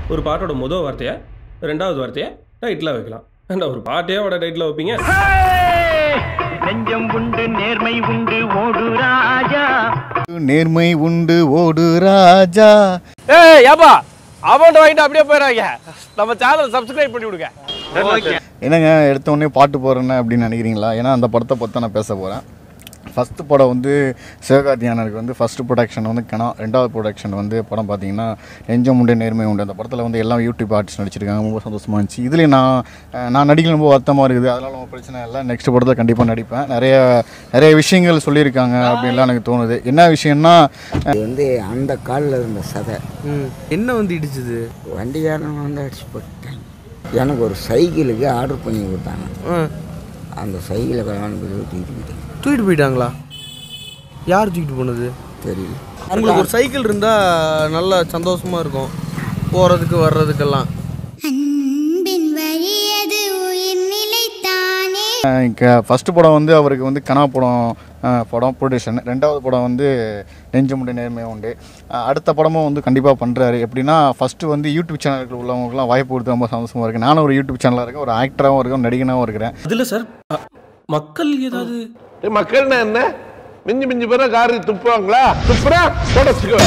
ஒரு பாட்டோட முதல் வார்த்தையை ரெண்டாவது வார்த்தையை டைட்டிலாக வைக்கலாம் ஏன்டா ஒரு பாட்டையோட டைட்டில் வைப்பீங்க நெஞ்சம் உண்டு நேர்மை உண்டு ஓடு ராஜா நேர்மை உண்டு ஓடு ராஜா ஏய் ஏப்பா அமௌண்ட் வாங்கிட்டு அப்படியே போயிடாங்க நம்ம சேனல் சப்ஸ்கிரைப் பண்ணி விடுங்க என்னங்க எடுத்த உடனே பாட்டு போடுறேன்னு அப்படின்னு நினைக்கிறீங்களா ஏன்னா அந்த படத்தை பற்றி நான் பேச போகிறேன் ஃபஸ்ட்டு படம் வந்து சிவகார்த்தியானருக்கு வந்து ஃபஸ்ட்டு ப்ரொடக்ஷன் வந்து கணா ரெண்டாவது ப்ரொடக்ஷன் வந்து படம் பார்த்தீங்கன்னா நெஞ்சம் உண்டு நேர்மை உண்டு அந்த படத்தில் வந்து எல்லாம் யூடியூப் ஆர்டிஸ்ட் நடிச்சிருக்காங்க ரொம்ப சந்தோஷமாக இருந்துச்சு இதுலேயும் நான் அஹ், நான் நடிக்க ரொம்ப வருத்தமாக இருக்குது அதனால ஒன்றும் பிரச்சனை இல்லை நெக்ஸ்ட் படத்தில் கண்டிப்பாக நடிப்பேன் நிறைய நிறைய விஷயங்கள் சொல்லியிருக்காங்க அப்படின்லாம் எனக்கு தோணுது என்ன விஷயம்னா இது வந்து அந்த காலில் இருந்த சதை என்ன வந்து இடிச்சுது வண்டிக்காரன் வந்து அடிச்சு போட்டாங்க எனக்கு ஒரு சைக்கிளுக்கு ஆர்டர் பண்ணி கொடுத்தாங்க ஆ, அந்த சைக்கிளை கல்யாணம் பண்ணி தூக்கிட்டு போயிட்டேன் தூக்கிட்டு போயிட்டாங்களா யார் தூக்கிட்டு போனது தெரியல உங்களுக்கு ஒரு சைக்கிள் இருந்தால் நல்லா சந்தோஷமா இருக்கும் போகிறதுக்கு வர்றதுக்கெல்லாம் அன்பின் வழியது உயிர் நிலைத்தானே ஃபஸ்ட்டு படம் வந்து அவருக்கு வந்து கனா படம் அஹ், படம் ப்ரொடியூஷன் ரெண்டாவது படம் வந்து நெஞ்சு முண்டு நேர்மையாக உண்டு அஹ், அடுத்த படமும் வந்து கண்டிப்பாக பண்ணுறாரு எப்படின்னா ஃபஸ்ட்டு வந்து யூடியூப் சேனலுக்கு உள்ளவங்களுக்குலாம் வாய்ப்பு கொடுத்து ரொம்ப சந்தோஷமாக இருக்குது நானும் ஒரு யூடியூப் சேனலாக இருக்கேன் ஒரு ஆக்டராகவும் இருக்கேன் நடிகனாகவும் இருக்கிறேன் அதில் சார் அ, மக்கள் ஏதாவது மக்கள்னா என்ன மிஞ்சி மிஞ்சி போற காரி துப்புவாங்களா துப்புறா தொடச்சுக்கோ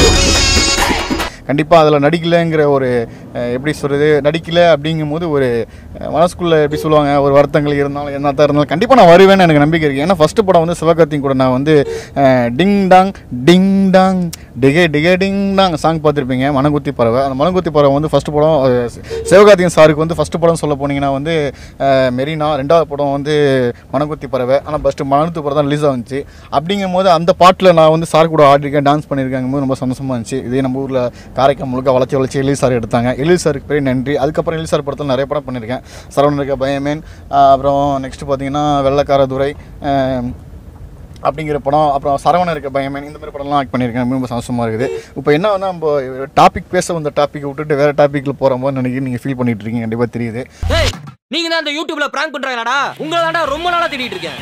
கண்டிப்பாக அதில் நடிக்கலைங்கிற ஒரு அஹ், எப்படி சொல்கிறது நடிக்கல அப்படிங்கும்போது ஒரு அஹ், மனசுக்குள்ளே எப்படி சொல்லுவாங்க ஒரு வருத்தங்கள் இருந்தாலும் என்ன தான் இருந்தாலும் கண்டிப்பாக நான் வருவேன்னு எனக்கு நம்பிக்கை இருக்குது ஏன்னா ஃபஸ்ட்டு படம் வந்து சிவகார்த்தியும் கூட நான் வந்து அஹ், டிங் டாங் டிங் டாங் டிகே டிகே டிங் டாங் சாங் பார்த்துருப்பீங்க மனங்குத்தி பறவை அந்த மனங்குத்தி பறவை வந்து ஃபஸ்ட்டு படம் அஹ், சி- சிவகார்த்திகேயன் சாருக்கு வந்து ஃபஸ்ட்டு படம் சொல்ல போனீங்கன்னா வந்து அஹ், மெரினா ரெண்டாவது படம் வந்து மனங்குத்தி பறவை ஆனால் ஃபஸ்ட்டு மனங்குத்தி பறவை தான் ரிலீஸ் ஆச்சு அப்படிங்கும் போது அந்த பாட்டில் நான் வந்து சார் கூட ஆடிருக்கேன் டான்ஸ் பண்ணியிருக்காங்க போது ரொம்ப சந்தோஷமாக இருந்துச்சு இதே நம்ம ஊரில் காரைக்கால் முழுக்க வளர்ச்சி வளர்ச்சி எழில் சார் எடுத்தாங்க எழில் சாருக்கு பெரிய நன்றி அதுக்கப்புறம் எழில் சார் படத்தில் நிறைய படம் பண்ணியிருக்கேன் சரவணன் இருக்க பயமேன் ஆஹ் அப்புறம் நெக்ஸ்ட் பார்த்தீங்கன்னா வெள்ளக்கார துரை ஆஹ் அப்படிங்கிற படம் அப்புறம் சரவணன் இருக்க பயமேன் இந்த மாதிரி படம்லாம் ஆக்ட் பண்ணியிருக்கேன் ரொம்ப சந்தோஷமாக இருக்குது இப்போ என்ன வந்து நம்ம டாபிக் பேச வந்த டாப்பிக்கை விட்டுட்டு வேறு டாப்பிக்கில் போகிற மாதிரி நினைக்கிறேன் நீங்கள் ஃபீல் பண்ணிட்டு இருக்கீங்க கண்டிப்பாக தெரியுது ஏய் நீங்க தான் அந்த யூடியூப்ல பிராங்க் பண்றாங்களாடா உங்களை தான்டா ரொம்ப நாளா தேடிட்டு இருக்கேன்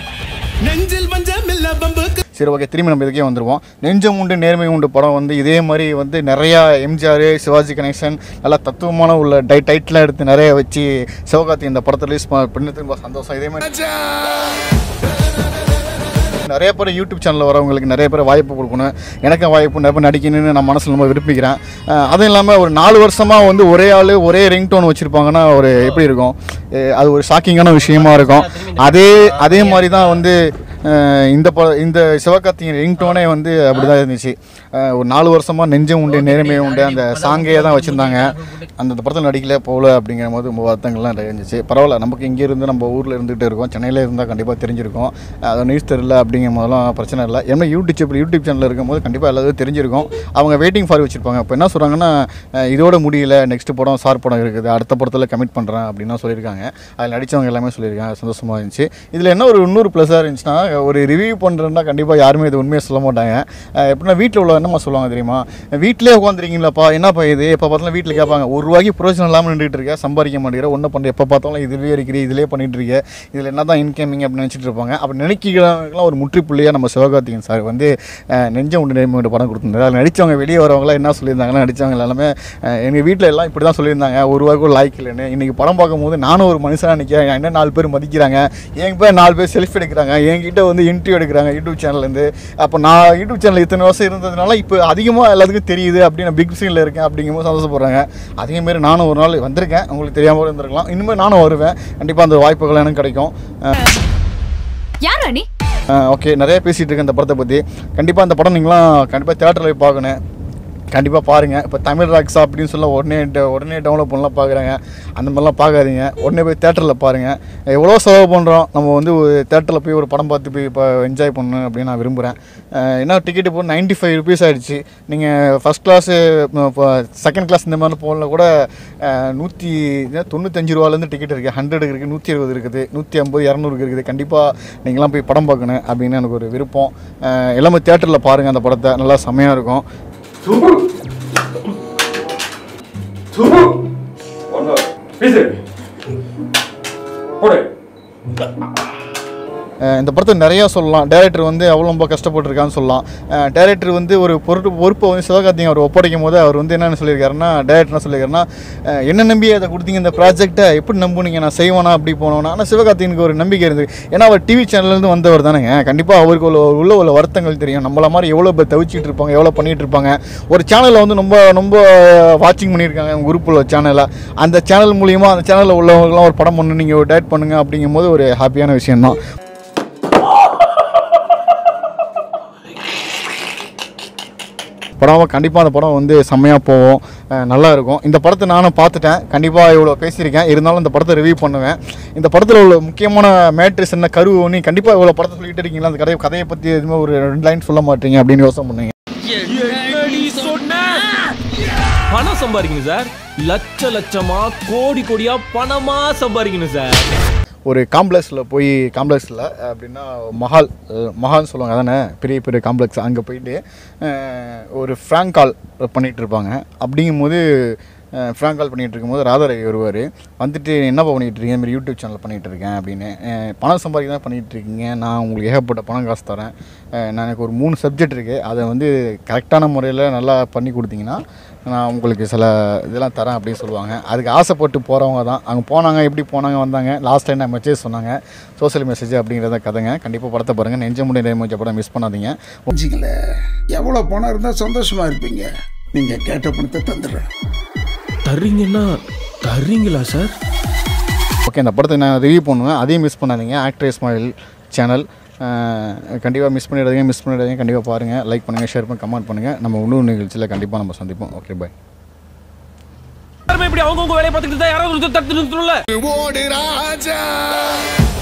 சரி ஓகே திரும்பி நம்ம இதுக்கே வந்துடுவோம் நெஞ்சம் உண்டு நேர்மை உண்டு படம் வந்து இதே மாதிரி வந்து நிறையா எம்ஜிஆர் சிவாஜி கணேசன் நல்லா தத்துவமான உள்ள டை டைட்டிலாக எடுத்து நிறைய வச்சு சிவகார்த்தி இந்த படத்தை ரிலீஸ் பண்ண ரொம்ப சந்தோஷம் இதே மாதிரி நிறைய பேர் யூடியூப் சேனலில் வரவங்களுக்கு நிறைய பேர் வாய்ப்பு கொடுக்கணும் எனக்கும் வாய்ப்பு நிறைய பேர் நடிக்கணும்னு நான் மனசில் ரொம்ப விரும்பிக்கிறேன் அஹ் அதுவும் இல்லாமல் ஒரு நாலு வருஷமாக வந்து ஒரே ஆள் ஒரே ரிங் டோன் வச்சுருப்பாங்கன்னா ஒரு எப்படி இருக்கும் அஹ் அது ஒரு ஷாக்கிங்கான விஷயமா இருக்கும் அதே அதே மாதிரி தான் வந்து அஹ் இந்த ப இந்த சிவகார்த்தியின் ரிங் டோனே வந்து அப்படி தான் இருந்துச்சு அஹ் ஒரு நாலு வருஷமாக நெஞ்சம் உண்டு நேர்மை உண்டு அந்த சாங்கையே தான் வச்சுருந்தாங்க அந்த அந்த படத்தில் நடிக்கல போகல அப்படிங்கிற போது ரொம்ப வருத்தங்கள்லாம் நிறைய இருந்துச்சு பரவாயில்ல நமக்கு இங்கே இருந்து நம்ம ஊரில் இருந்துகிட்டே இருக்கோம் சென்னையில் இருந்தால் கண்டிப்பாக தெரிஞ்சிருக்கும் அது நியூஸ் தெரியல அப்படிங்கும் போதெல்லாம் பிரச்சனை இல்லை ஏன்னா யூடியூப் யூடியூப் சேனலில் இருக்கும்போது கண்டிப்பாக எல்லாத்தையும் தெரிஞ்சிருக்கும் அவங்க வெயிட்டிங் ஃபார் வச்சுருப்பாங்க இப்போ என்ன சொல்கிறாங்கன்னா அஹ் இதோட முடியல நெக்ஸ்ட் படம் சார் படம் இருக்குது அடுத்த படத்தில் கமிட் பண்ணுறேன் அப்படின்னா சொல்லியிருக்காங்க அதில் நடித்தவங்க எல்லாமே சொல்லியிருக்காங்க சந்தோஷமாக இருந்துச்சு இதில் என்ன ஒரு இன்னொரு ப்ளஸ்ஸாக இருந்துச்சுன்னா ஒரு ரிவ்யூ பண்ணுறேன்னா கண்டிப்பாக யாருமே இது உண்மையை சொல்ல மாட்டாங்க அஹ் எப்படின்னா வீட்டில் உள்ள என்னம்மா சொல்லுவாங்க தெரியுமா வீட்டிலே உட்காந்துருக்கீங்களாப்பா என்னப்பா இது எப்போ பார்த்தாலும் வீட்டில் கேட்பாங்க ஒரு ரூபாய்க்கு பிரோஜனம் இல்லாமல் நின்றுட்டு இருக்க சம்பாதிக்க மாட்டேங்கிற ஒன்றும் பண்ணுற எப்போ பார்த்தாலும் இதுலேயே இருக்கிற இதிலே பண்ணிட்டு இருக்க இதில் என்ன தான் இன்கமிங் அப்படின்னு நினச்சிட்டு இருப்பாங்க அப்படி நினைக்கிறவங்களாம் ஒரு முற்றுப்புள்ளியாக நம்ம சிவகார்த்திகேயன் சார் வந்து அஹ், நெஞ்ச உண்டு நேர்மை உண்டு படம் கொடுத்துருந்தாரு அதில் நடித்தவங்க வெளியே வரவங்களாம் என்ன சொல்லியிருந்தாங்கன்னா நடித்தவங்க எல்லாமே எங்கள் வீட்டில் எல்லாம் இப்படி தான் சொல்லியிருந்தாங்க ஒரு ரூபாய்க்கு லாய்க்கு இல்லைன்னு இன்றைக்கி படம் பார்க்கும்போது நானும் ஒரு மனுஷனாக நிற்கிறேன் என்ன நாலு பேர் மதிக்கிறாங்க என் பேர் நாலு பேர் செல்ஃபி எடுக்கிறாங்க என்கிட்ட வந்து இன்டர்வியூ எடுக்கிறாங்க யூடியூப் சேனல்லேருந்து அப்போ நான் யூடியூப் சேனல் இத்தனை வருஷம் இருந்ததுனால இப்போ அதிகமாக எல்லாத்துக்கும் தெரியுது அப்படின்னு நான் பிக் ஸ்க்ரீனில் இருக்கேன் அப்படிங்கும்போது சந்தோஷப்படுறாங்க அதேமாரி நானும் ஒரு நாள் வந்திருக்கேன் உங்களுக்கு தெரியாமல் இருந்திருக்கலாம் இனிமேல் நானும் வருவேன் கண்டிப்பாக அந்த வாய்ப்புகள் எனக்கு கிடைக்கும் யாரா நீ ஓகே நிறைய பேசிகிட்டு இருக்கேன் இந்த படத்தை பற்றி கண்டிப்பாக அந்த படம் நீங்களாம் கண்டிப்பாக தேட்டரில் போய் பார்க்கணும் கண்டிப்பாக பாருங்கள் இப்போ தமிழ் ராக்ஸா அப்படின்னு சொல்ல உடனே ட- உடனே டவுன்லோட் பண்ணலாம் பார்க்குறாங்க அந்த மாதிரிலாம் பார்க்காதீங்க உடனே போய் தேட்டரில் பாருங்கள் எவ்வளோ செலவு பண்ணுறோம் நம்ம வந்து ஒரு தேட்டரில் போய் ஒரு படம் பார்த்து போய் இப்போ என்ஜாய் பண்ணணும் அப்படின்னு நான் விரும்புகிறேன் என்ன டிக்கெட் இப்போ நைன்ட்டி ஃபைவ் ருபீஸ் ஆகிடுச்சு நீங்கள் ஃபஸ்ட் கிளாஸு இப்போ செகண்ட் கிளாஸ் இந்த மாதிரி போகல கூட நூற்றி தொண்ணூத்தஞ்சு ரூபாலேருந்து டிக்கெட் இருக்குது ஹண்ட்ரட் இருக்குது நூற்றி இருபது இருக்குது நூற்றி ஐம்பது இரநூறுக்கு இருக்குது கண்டிப்பாக நீங்களாம் போய் படம் பார்க்கணும் அப்படின்னு எனக்கு ஒரு விருப்பம் அஹ் எல்லாமே தேட்டரில் பாருங்கள் அந்த படத்தை நல்லா செம்மையாக இருக்கும் பேசு போடு அஹ் இந்த படத்தை நிறையா சொல்லலாம் டேரக்டர் வந்து அவ்வளோ ரொம்ப கஷ்டப்பட்டிருக்கான்னு சொல்லலாம் டேரக்டர் வந்து ஒரு பொருட்டு பொறுப்பை வந்து சிவகார்த்திகேயன் அவர் ஒப்படைக்கும் போது அவர் வந்து என்னென்னு சொல்லியிருக்காருன்னா டேரக்டர் என்ன சொல்லியிருக்காருன்னா அஹ் என்ன நம்பி அதை கொடுத்தீங்க இந்த ப்ராஜெக்ட்டை எப்படி நம்புனீங்க நான் செய்வேனா அப்படி போனோன்னா ஆனால் சிவகார்த்திகனுக்கு ஒரு நம்பிக்கை இருந்தது ஏன்னா அவர் டிவி சேனல்லேருந்து வந்தவர் தானேங்க கண்டிப்பாக அவருக்கு உள்ள உள்ள உள்ள வருத்தங்கள் தெரியும் நம்மள மாதிரி எவ்வளோ பேர் தவிச்சிட்டு இருப்பாங்க எவ்வளோ பண்ணிட்டு இருப்பாங்க ஒரு சேனலில் வந்து ரொம்ப ரொம்ப வாட்சிங் பண்ணியிருக்காங்க குரூப்பில் சேனலை அந்த சேனல் மூலியமாக அந்த சேனலில் உள்ளவங்கலாம் ஒரு படம் பண்ணு நீங்கள் டேட் பண்ணுங்க அப்படிங்கும்போது ஒரு ஹாப்பியான விஷயம்தான் படம் கண்டிப்பாக அந்த படம் வந்து செம்மையாக போகும் அஹ் நல்லா இருக்கும் இந்த படத்தை நானும் பார்த்துட்டேன் கண்டிப்பாக இவ்வளோ பேசியிருக்கேன் இருந்தாலும் இந்த படத்தை ரிவ்யூ பண்ணுவேன் இந்த படத்தில் உள்ள முக்கியமான மேட்ரிஸ் என்ன கருவு நீ கண்டிப்பாக இவ்வளோ படத்தை சொல்லிட்டு இருக்கீங்களா அந்த கதையை கதையை பற்றி எதுவுமே ஒரு ரெண்டு லைன் சொல்ல மாட்டீங்க அப்படின்னு யோசனை பண்ணுங்க பணம் சம்பாதிக்கணும் சார் லட்ச லட்சமா கோடி கோடியா பணமா சம்பாதிக்கணும் சார் ஒரு காம்ப்ளெக்ஸில் போய் காம்ப்ளெக்ஸில் அப்படின்னா மஹால் அஹ் மஹால்னு சொல்லுவாங்க அதானே பெரிய பெரிய காம்ப்ளெக்ஸ் அங்கே போயிட்டு அஹ், ஒரு ஃப்ராங்க் கால் பண்ணிகிட்டு இருப்பாங்க அப்படிங்கும்போது ஃப்ராங்க் கால் பண்ணிகிட்டு இருக்கும்போது ராதாரவி வருவார் வந்துட்டு என்னப்பா பண்ணிகிட்டு இருக்கீங்க இந்த மாதிரி யூடியூப் சேனல் பண்ணிகிட்டு இருக்கேன் அப்படின்னு அஹ், பணம் சம்பாதிக்க தான் பண்ணிகிட்டு இருக்கீங்க நான் உங்களுக்கு ஏகப்பட்ட பணம் காசு தரேன் அஹ், நான் எனக்கு ஒரு மூணு சப்ஜெக்ட் இருக்குது அதை வந்து கரெக்டான முறையில் நல்லா பண்ணி கொடுத்தீங்கன்னா நான் உங்களுக்கு சில இதெல்லாம் தரேன் அப்படின்னு சொல்லுவாங்க அதுக்கு ஆசைப்பட்டு போகிறவங்க தான் அங்கே போனாங்க எப்படி போனாங்க வந்தாங்க லாஸ்ட் டைம் நான் மெசேஜ் சொன்னாங்க சோஷியல் மெசேஜ் அப்படிங்கிறத கதைங்க கண்டிப்பாக படத்தை பாருங்கள் நெஞ்ச முடிய நேர்மஞ்ச படம் மிஸ் பண்ணாதீங்க வச்சுக்கல எவ்வளோ பணம் இருந்தால் சந்தோஷமா இருப்பீங்க நீங்கள் கேட்ட பணத்தை தந்துடுறேன் தர்றீங்கன்னா தர்றீங்களா சார் ஓகே இந்த படத்தை நான் ரிவ்யூ பண்ணுவேன் அதையும் மிஸ் பண்ணாதீங்க ஆக்டர் இஸ்மாயில் சேனல் கண்டிப்பாக மிஸ் பண்ணிடாதீங்க மிஸ் பண்ணிடாதீங்க கண்டிப்பாக பாருங்கள் லைக் பண்ணுங்கள் ஷேர் பண்ணி கமெண்ட் பண்ணுங்கள் நம்ம இன்னொரு நிகழ்ச்சியில் கண்டிப்பாக நம்ம சந்திப்போம் ஓகே பாய் யாருமே இப்படி அவங்கவுங்க வேலையை பார்த்துக்கிட்டு தான் யாராவது ஒருத்தர் தடுத்து நிறுத்தணும்ல ஓடு ராஜா